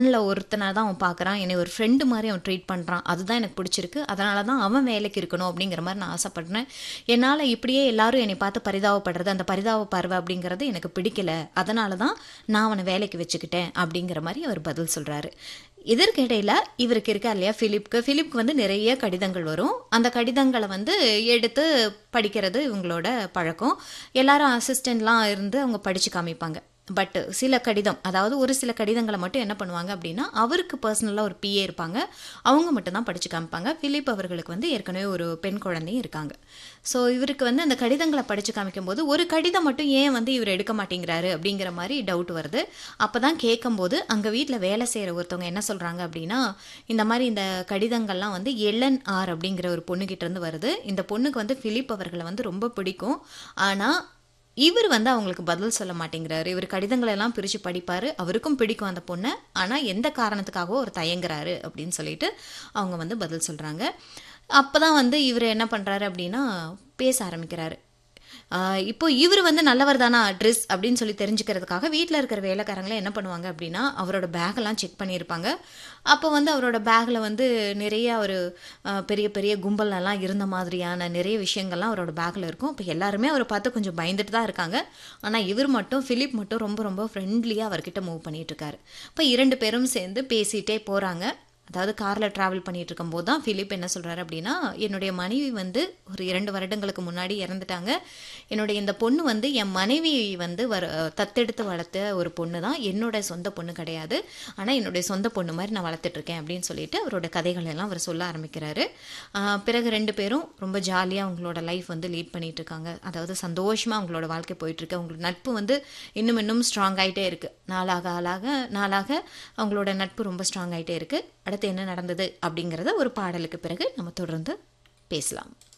ல ஒருத்தனா தான் அவன் பார்க்குறான். என்னை ஒரு ஃப்ரெண்டு மாரி அவன் ட்ரீட் பண்றான். அதுதான் எனக்கு பிடிச்சிருக்கு. அதனால தான் அவன் வேலைக்கு இருக்கணும் அப்படிங்கிற மாரி நான் ஆசைப்படுறேன். என்னால இப்படியே எல்லாரும் என்னை பார்த்து பரிதாபப்படுறது, அந்த பரிதாப பார்வை அப்படிங்கிறது எனக்கு பிடிக்கல. அதனால தான் நான் அவன வேலைக்கு வச்சுக்கிட்டேன் அப்படிங்கிற மாரி அவர் பதில் சொல்றாரு. இதற்கிடையில இவருக்கு இருக்கார் இல்லையா பிலிப்க்கு, பிலிப்க்கு வந்து நிறைய கடிதங்கள் வரும். அந்த கடிதங்கள வந்து எடுத்து படிக்கிறது இவங்களோட பழக்கம். எல்லாரும் அசிஸ்டன்ட்லாம் இருந்து அவங்க படிச்சு காமிப்பாங்க. பட் சில கடிதம், அதாவது ஒரு சில கடிதங்கள மட்டும் என்ன பண்ணுவாங்க அப்படின்னா, அவருக்கு பர்சனலா ஒரு பிஏ இருப்பாங்க. அவங்க மட்டும் தான் படிச்சு காமிப்பாங்க. பிலிப் அவர்களுக்கு வந்து ஏற்கனவே ஒரு பெண் குழந்தையும் இருக்காங்க. ஸோ இவருக்கு வந்து அந்த கடிதங்கள படிச்சு காமிக்கும்போது, ஒரு கடிதம் மட்டும் ஏன் வந்து இவர் எடுக்க மாட்டேங்கிறாரு அப்படிங்கிற மாரி டவுட் வருது. அப்பதான் கேட்கும்போது, அங்க வீட்ல வேலை செய்ற ஒருத்தவங்க என்ன சொல்றாங்க அப்படின்னா, இந்த மாரி இந்த கடிதங்கள்லாம் வந்து எல்லன் ஆர் அப்படிங்கிற ஒரு பொண்ணுகிட்ட இருந்து வருது. இந்த பொண்ணுக்கு வந்து பிலிப் அவர்கள வந்து ரொம்ப பிடிக்கும். ஆனா இவர் வந்து அவங்களுக்கு பதில் சொல்ல மாட்டேங்கிறாரு. இவர் கடிதங்கள எல்லாம் பிரிச்சு படிப்பாரு. அவருக்கும் பிடிக்கும் அந்த பொண்ண. ஆனா எந்த காரணத்துக்காகவோ அவர் தயங்குறாரு அப்படின்னு சொல்லிட்டு அவங்க வந்து பதில் சொல்றாங்க. அப்பதான் வந்து இவரு என்ன பண்றாரு அப்படின்னா, பேச ஆரம்பிக்கிறாரு. ஆ இப்போ இவரு வந்து நல்லவர் தானா ட்ரிஸ் அப்படின்னு சொல்லி தெரிஞ்சுக்கிறதுக்காக வீட்ல இருக்கிற வேலைக்காரங்களே என்ன பண்ணுவாங்க அப்படின்னா, அவரோட பேக்கெல்லாம் செக் பண்ணியிருப்பாங்க. அப்போ வந்து அவரோட பேக்ல வந்து நிறைய ஒரு அ பெரிய பெரிய கும்பல்லலாம் இருந்த மாதிரியான நிறைய விஷயங்கள்லாம் அவரோட பேக்ல இருக்கும். அப்ப எல்லாருமே அவர பார்த்து கொஞ்சம் பயந்துட்டு தான் இருக்காங்க. ஆனா இவர் மட்டும் பிலிப் மட்டும் ரொம்ப ரொம்ப ஃப்ரெண்ட்லியா அவர்கிட்ட மூவ் பண்ணிட்டு இருக்காரு. அப்ப 2 பேரும் சேர்ந்து பேசிட்டே போறாங்க. அதாவது கார்ல டிராவல் பண்ணிட்டு இருக்கும்போது தான் பிலிப் என்ன சொல்றாரு அப்படின்னா, என்னுடைய மனைவி வந்து ஒரு 2 வருடங்களுக்கு முன்னாடி இறந்துட்டாங்க. என்னுடைய இந்த பொண்ணு வந்து என் மனைவி வந்து வர தத்தெடுத்து வளர்த்த ஒரு பொண்ணு தான். என்னோட சொந்த பொண்ணு கிடையாது. ஆனா என்னுடைய சொந்த பொண்ணு மாரி நான் வளர்த்துட்டு இருக்கேன் அப்படின்னு சொல்லிட்டு அவரோட கதைகள் எல்லாம் அவர் சொல்ல ஆரம்பிக்கிறாரு. ஆ பிறகு 2 பேரும் ரொம்ப ஜாலியா அவங்களோட லைஃப் வந்து லீட் பண்ணிட்டு இருக்காங்க. அதாவது சந்தோஷமா அவங்களோட வாழ்க்கை போயிட்டு இருக்கு. அவங்களோட நட்பு வந்து இன்னும் இன்னும் ஸ்ட்ராங் ஆயிட்டே இருக்கு. நாளாக ஆளாக நாளாக அவங்களோட நட்பு ரொம்ப ஸ்ட்ராங் ஆயிட்டே இருக்கு. அடுத்து என்ன நடந்தது அப்படிங்கிறத ஒரு பாடலுக்கு பிறகு நம்ம தொடர்ந்து பேசலாம்.